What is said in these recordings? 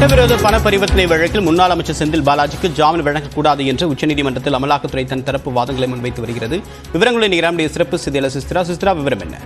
சட்டவிரோத பண பரிவர்த்தனை வழக்கில் முன்னாள் அமைச்சர் செந்தில் பாலாஜிக்கு ஜாமீன் வழங்கக்கூடாது என்று உச்சநீதிமன்றத்தில் அமலாக்கத்துறை தன் தரப்பு வாதங்களை முன்வைத்து வருகிறது விவரங்களை நிகராமுடைய சிறப்பு செய்தியாளர் சிஸ்திரா சிஸ்திரா விவரம் என்ன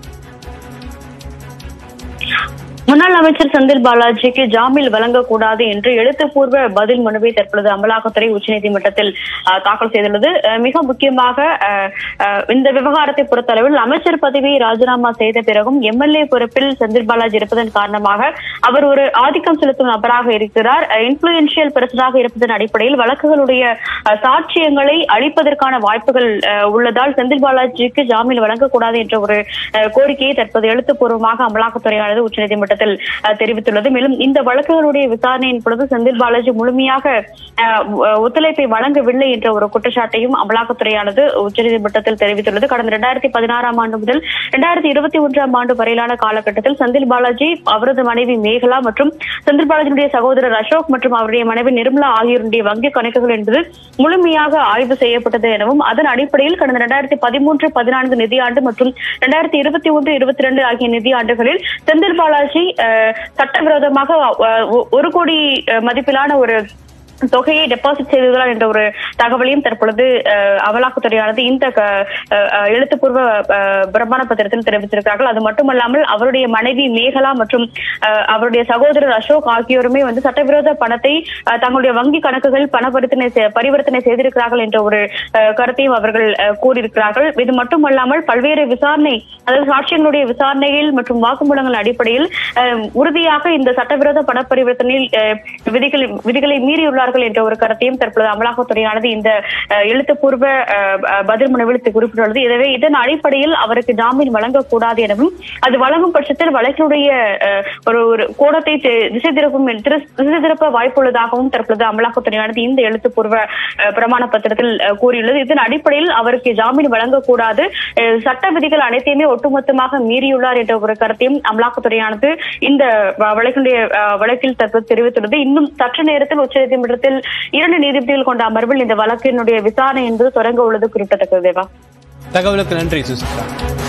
முன்னாள் அமைச்சர் செந்தில் பாலாஜிக்கு ஜாமீன் வழங்கக்கூடாது என்று எழுத்துப்பூர்வ பதில் மனுவை தற்பொழுது அமலாக்கத்துறை உச்சநீதிமன்றத்தில் அஹ், தாக்கல் செய்துள்ளது அஹ், மிக முக்கியமாக அஹ், அஹ், இந்த விவகாரத்தை பொறுத்தளவில் அமைச்சர் பதவியை ராஜினாமா செய்த பிறகும் எம்எல்ஏ பொறுப்பில் செந்தில் பாலாஜி இருப்பதன் காரணமாக அவர் ஒரு ஆதிக்கம் செலுத்தும் நபராக இருக்கிறார் இன்ஃபுளுன்ஷியல் பர்சனாக இருப்பதன் அடிப்படையில் வழக்குகளுடைய அஹ், சாட்சியங்களை அளிப்பதற்கான வாய்ப்புகள் அஹ், உள்ளதால் செந்தில் பாலாஜிக்கு ஜாமீன் வழங்கக்கூடாது என்ற ஒரு அஹ், கோரிக்கையை தற்போது எழுத்துப்பூர்வமாக அமலாக்கத்துறையானது உச்சநீதிமன்றத்தில் அஹ், தெரிவித்துள்ளது மேலும் இந்த வழக்குகளுடைய விசாரணையின் பொழுது செந்தில் பாலாஜி முழுமையாக அஹ், அஹ், ஒத்துழைப்பை வழங்கவில்லை என்ற ஒரு குற்றச்சாட்டையும் அமலாக்கத்துறையானது உச்சநீதிமன்றத்தில் தெரிவித்துள்ளது கடந்த இரண்டாயிரத்தி பதினாறாம் ஆண்டு முதல் இரண்டாயிரத்தி இருபத்தி ஒன்றாம் ஆண்டு வரையிலான காலகட்டத்தில் செந்தில் பாலாஜி அவரது மனைவி மேகலா மற்றும் செந்தில் பாலாஜியுடைய சகோதரர் அசோக் மற்றும் அவருடைய மனைவி நிர்மலா ஆகியோருடைய வங்கி கணக்குகள் என்பது முழுமையாக ஆய்வு செய்யப்பட்டது எனவும் அதன் அடிப்படையில் கடந்த இரண்டாயிரத்தி பதிமூன்று பதினான்கு நிதியாண்டு மற்றும் இரண்டாயிரத்தி இருபத்தி ஒன்று இருபத்தி ரெண்டு ஆகிய நிதியாண்டுகளில் செந்தில் பாலாஜி அஹ், சட்டவிரோதமாக அஹ், ஒ- ஒரு கோடி அஹ், மதிப்பிலான ஒரு தொகையை டெபாசிட் செய்துள்ளார் என்ற ஒரு தகவலையும் தற்பொழுது அஹ், அமலாக்கத்துறையானது இந்த க- அஹ், அஹ், எழுத்துப்பூர்வ அஹ், பிரமாண பத்திரத்தில் தெரிவித்திருக்கிறார்கள் அது மட்டுமல்லாமல் அவருடைய மனைவி மேகலா மற்றும் அஹ், அவருடைய சகோதரர் அசோக் ஆகியோருமே வந்து சட்டவிரோத பணத்தை அஹ், தங்களுடைய வங்கி கணக்குகள் பண பரிவர்த்தனை செ- பரிவர்த்தனை செய்திருக்கிறார்கள் என்ற ஒரு அஹ், கருத்தையும் அவர்கள் அஹ், கூறியிருக்கிறார்கள் இது மட்டுமல்லாமல் பல்வேறு விசாரணை அதாவது சாட்சியங்களுடைய விசாரணையில் மற்றும் வாக்குமூலங்கள் அடிப்படையில் அஹ், உறுதியாக இந்த சட்டவிரோத பண பரிவர்த்தனையில் அஹ், விதிகள் விதிகளை மீறியுள்ளார்கள் என்ற ஒரு கருத்தையும் தற்பொழுது அமலாக்கத்துறையானது இந்த அஹ், எழுத்துப்பூர்வ அஹ், அஹ், பதில் மனுவில் குறிப்பிட்டுள்ளது எனவே இதன் அடிப்படையில் அவருக்கு ஜாமீன் வழங்கக்கூடாது எனவும் அது வழங்கும் பட்சத்தில் வழக்கினுடைய அஹ், ஒரு ஒரு கோணத்தை தி- திசை திருப்பும் என்று- திசை திருப்ப வாய்ப்புள்ளதாகவும் தற்பொழுது அமலாக்கத்துறையானது இந்த எழுத்துப்பூர்வ அஹ், பிரமாண பத்திரத்தில் அஹ், கூறியுள்ளது இதன் அடிப்படையில் அவருக்கு ஜாமீன் வழங்கக்கூடாது அஹ், சட்ட விதிகள் அனைத்தையுமே ஒட்டுமொத்தமாக மீறியுள்ளார் என்ற ஒரு கருத்தையும் அமலாக்கத்துறையானது இந்த வ- வழக்கினுடைய அஹ், வழக்கில் தற்போது தெரிவித்துள்ளது இன்னும் சற்று நேரத்தில் உச்சநீதிமன்றத்தில் இரண்டு நீதிபதிகள் கொண்ட அமர்வில் இந்த வழக்கினுடைய விசாரணை என்பது தொடங்க உள்ளது குறிப்பிடத்தக்கது தேவா தகவலுக்கு நன்றி சிஸ்திரா